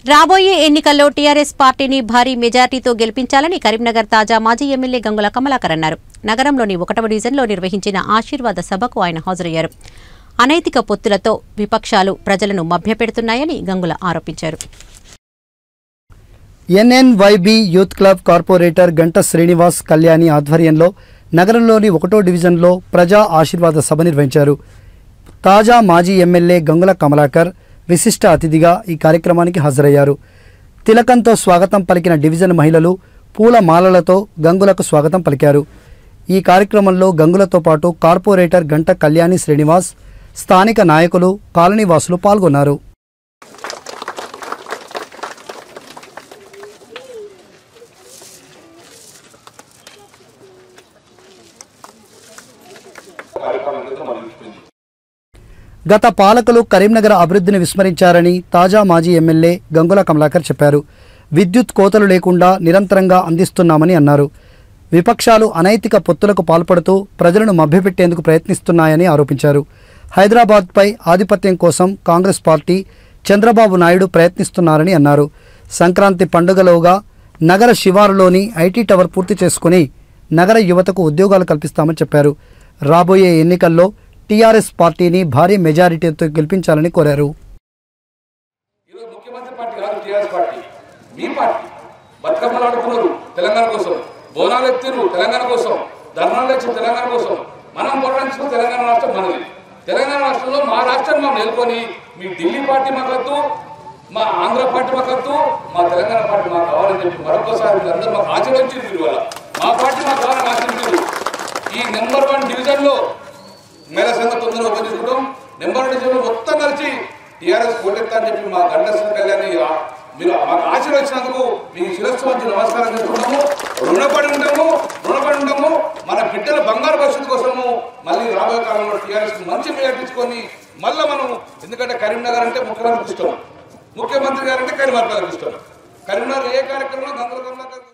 రాబోయే ఎన్నికల్లో టీఆర్ఎస్ పార్టీని భారీ మెజార్టీతో గెలిపించాలని కరీంనగర్ తాజా మాజీ ఎమ్మెల్యే గంగుల కమలాకర్ అన్నారు నగరంలోని ఒకటవ డివిజన్లో నిర్వహించిన ఆశీర్వాద సభకు ఆయన హాజరయ్యారు అనైతిక పొత్తులతో విపక్షాలు ప్రజలను మభ్యపెడుతున్నాయని గంగుల ఆరోపించారు ఎన్ఎన్వైబి యూత్ క్లబ్ కార్పొరేటర్ గంట శ్రీనివాస్ కళ్యాణి ఆధ్వర్యంలో నగరంలోని ఒకటో డివిజన్లో ప్రజా ఆశీర్వాద సభ నిర్వహించారు తాజా మాజీ ఎమ్మెల్యే గంగుల కమలాకర్ విశిష్ట అతిథిగా ఈ కార్యక్రమానికి హాజరయ్యారు తిలకంతో స్వాగతం పలికిన డివిజన్ మహిళలు పూల మాలలతో గంగులకు స్వాగతం పలికారు ఈ కార్యక్రమంలో గంగులతో పాటు కార్పొరేటర్ గంట కళ్యాణి శ్రీనివాస్ స్థానిక నాయకులు కాలనీవాసులు పాల్గొన్నారు గత పాలకులు కరీంనగర్ అభివృద్ధిని విస్మరించారని తాజా మాజీ ఎమ్మెల్యే గంగుల కమలాకర్ చెప్పారు విద్యుత్ కోతలు లేకుండా నిరంతరంగా అందిస్తున్నామని అన్నారు విపక్షాలు అనైతిక పొత్తులకు పాల్పడుతూ ప్రజలను మభ్యపెట్టేందుకు ప్రయత్నిస్తున్నాయని ఆరోపించారు హైదరాబాద్పై ఆధిపత్యం కోసం కాంగ్రెస్ పార్టీ చంద్రబాబు నాయుడు ప్రయత్నిస్తున్నారని అన్నారు సంక్రాంతి పండుగలోగా నగర శివారులోని ఐటీ టవర్ పూర్తి చేసుకుని నగర యువతకు ఉద్యోగాలు కల్పిస్తామని చెప్పారు రాబోయే ఎన్నికల్లో టీఆర్ఎస్ పార్టీని భారీ మెజారిటీతో గెలిపించాలని కోరారు ఈరోజు ముఖ్యమంత్రి పార్టీ కాదు టీఆర్ఎస్ పార్టీ మీ పార్టీ బతుకమ్మలు ఆడుతున్నారు తెలంగాణ కోసం బోనాలు ఎత్తిరు తెలంగాణ కోసం ధర్నాలు ఇచ్చిన తెలంగాణ కోసం మనం పోరాడించిన తెలంగాణ రాష్ట్రం మనది తెలంగాణ రాష్ట్రంలో మా రాష్ట్రం మనం నెలకొని మీ ఢిల్లీ పార్టీ మాకద్దు మా ఆంధ్ర పార్టీ మాకద్దు మా తెలంగాణ పార్టీ మాకు కావాలని చెప్పి మరొకసారి మీరందరూ మాకు ఆశీర్వదించారు మీరు వల్ల మా పార్టీ మాకు కావాలని ఆశీర్వదించారు ఈ నెంబర్ వన్ డివిజన్లో మేర సంఘ తొందర ఓపెన్ చేసుకుంటాం నెంబర్ వన్ డివిజన్లో మొత్తం కలిసి టీఆర్ఎస్ ఓటెత్తా అని చెప్పి మా గండసిన కళ్యాణ్ మీరు మాకు ఆశీర్వదించినందుకు మీకు శిరస్సు వచ్చి నమస్కారం చేసుకుంటాము రుణపడి ఉంటాము రుణపడి ఉంటాము మన బిడ్డల బంగారు భవిష్యత్తు కోసము మళ్ళీ రాబోయే కాలంలో టీఆర్ఎస్ మంచి ప్రయత్నించుకొని మళ్ళీ మనం ఎందుకంటే కరీంనగర్ అంటే ముఖ్యమంత్రికి ఇష్టం ముఖ్యమంత్రి గారు అంటే కరీంనగర్ గారికి ఇష్టం కరీంనగర్ ఏ కార్యక్రమంలో గంగల కమలాకర్